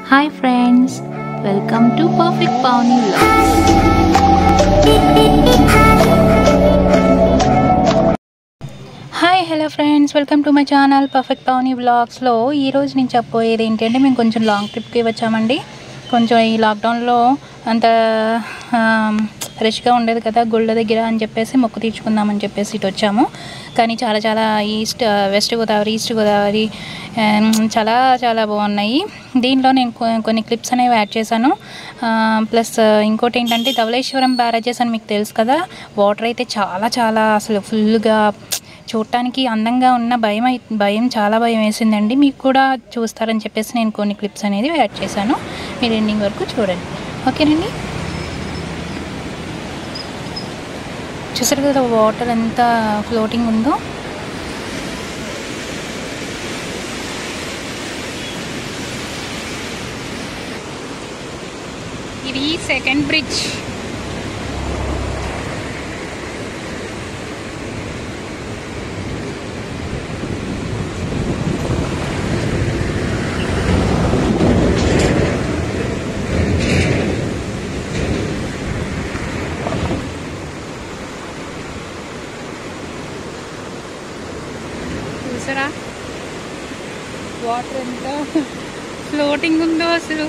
Hi friends welcome to perfect Pouni vlogs hi hello friends welcome to my channel perfect Pouni వ్లాగ్స్లో ఈరోజు నేను చెప్పబోయేది ఏంటంటే మేము కొంచెం లాంగ్ ట్రిప్కి వచ్చామండి కొంచెం ఈ లాక్డౌన్లో అంత రష్గా ఉండేది కదా గుళ్ళ దగ్గర అని చెప్పేసి మొక్కు తీర్చుకుందామని చెప్పేసి ఇటు వచ్చాము కానీ చాలా చాలా east west Godavari east Godavari um, చాలా చాలా బాగున్నాయి దీనిలో నేను కొ- కొన్ని క్లిప్స్ అనేవి యాడ్ చేశాను ప్లస్ ఇంకోటి ఏంటంటే ధవళేశ్వరం బ్యారేజెస్ అని మీకు తెలుసు కదా వాటర్ అయితే చాలా చాలా అసలు ఫుల్గా చూడటానికి అందంగా ఉన్న భయం అయి భయం చాలా భయం వేసిందండి మీకు కూడా చూస్తారని చెప్పేసి నేను కొన్ని క్లిప్స్ అనేది యాడ్ చేశాను మీరు ఎండింగ్ వరకు చూడండి ఓకేనండి చూసారు కదా వాటర్ ఎంత ఫ్లోటింగ్ ఉందో ఇది సెకండ్ బ్రిడ్జ్ చూసారా వాటర్ ఎంత ఫ్లోటింగ్ ఉందో అసలు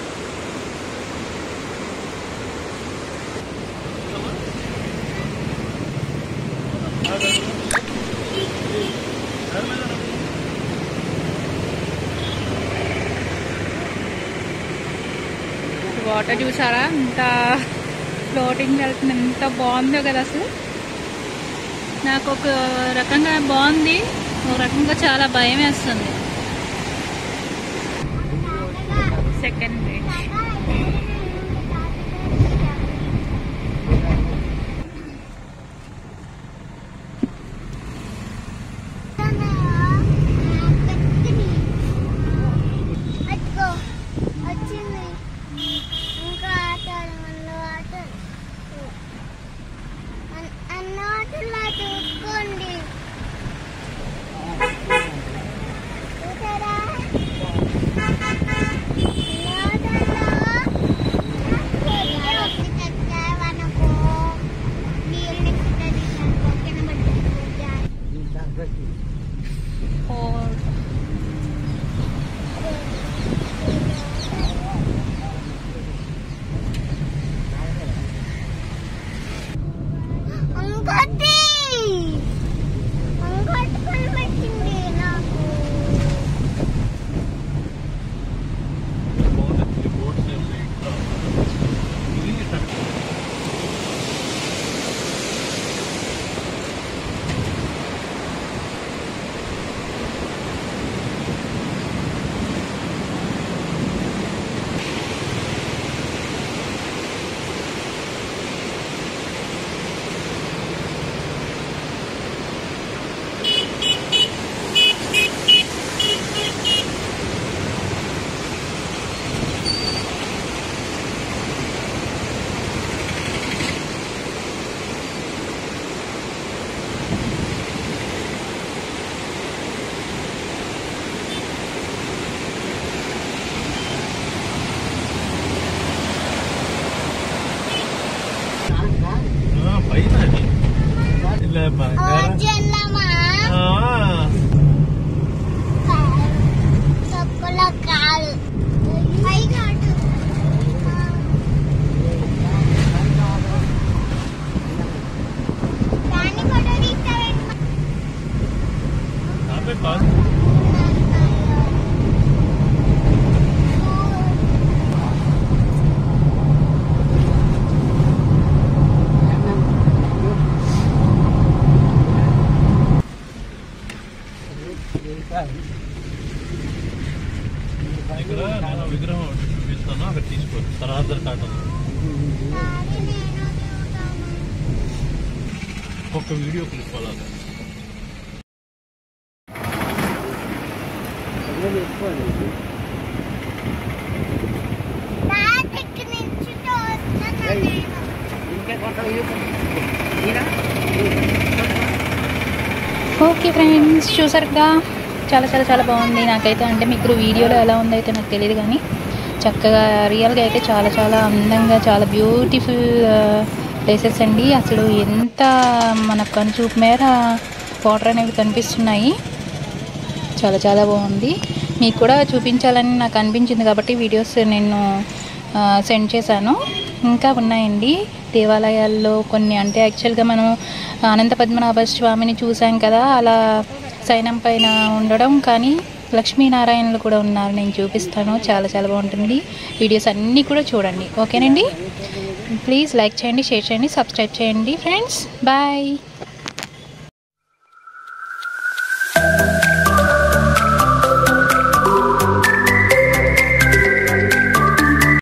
వాటర్ చూసారా ఎంత ఫ్లోటింగ్ వెళ్తుంది ఎంత బాగుందో కదా అసలు నాకు ఒక రకంగా బాగుంది ఒక రకంగా చాలా భయం వేస్తుంది సెకండ్ బ్రిడ్జ్ అదిగో వచ్చింది ఇంకా ఆటలు మళ్ళీ ఆటలు అన్- అన్న ఆటలా చూసుకోండి చూసారా అన్ని ఆటల్లో నీళ్ళు వచ్చి తెచ్చావనుకో, నీళ్ళు ఎక్కువ తెచ్చావనుకో, కింద పడిపోతాయి. ఫోర్ ఇంకోటి ఇంకోటి కనిపించింది నాకు పైన అది. ఇలా బంగారం. చెల్లమ్మా ఆ, తప్పులో కాదు పైగా అటు దాన్ని కూడా తీస్తావేంటి ఆపే కాదు. ఇక్కడ నేను విగ్రహం చూపిస్తాను అక్కడ తీసుకో తర్వాత కాటం డాడీ నేను చూద్దాము ఒక్క వీడియో క్లిప్ అలాగా డాడీ ఇక్కడ నుంచి చూస్తున్నా నేను ఓకే ఫ్రెండ్స్ చూసారు కదా చాలా చాలా చాలా బాగుంది నాకైతే అంటే మీకు వీడియోలో ఎలా ఉందో అయితే నాకు తెలియదు కానీ చక్కగా రియల్గా అయితే చాలా చాలా అందంగా చాలా బ్యూటిఫుల్ ప్లేసెస్ అండి అసలు ఎంత మన కనుచూపు మేర వాటర్ అనేవి కనిపిస్తున్నాయి చాలా చాలా బాగుంది మీకు కూడా చూపించాలని నాకు అనిపించింది కాబట్టి వీడియోస్ నేను ఆ, సెండ్ చేశాను ఇంకా ఉన్నాయండి దేవాలయాల్లో కొన్ని అంటే యాక్చువల్గా మనం అనంత పద్మనాభ స్వామిని చూసాం కదా అలా సైనం పైన ఉండడం కానీ లక్ష్మీనారాయణలు కూడా ఉన్నారు నేను చూపిస్తాను చాలా చాలా బాగుంటుంది వీడియోస్ అన్నీ కూడా చూడండి ఓకేనండి ప్లీజ్ లైక్ చేయండి షేర్ చేయండి సబ్స్క్రైబ్ చేయండి ఫ్రెండ్స్ బాయ్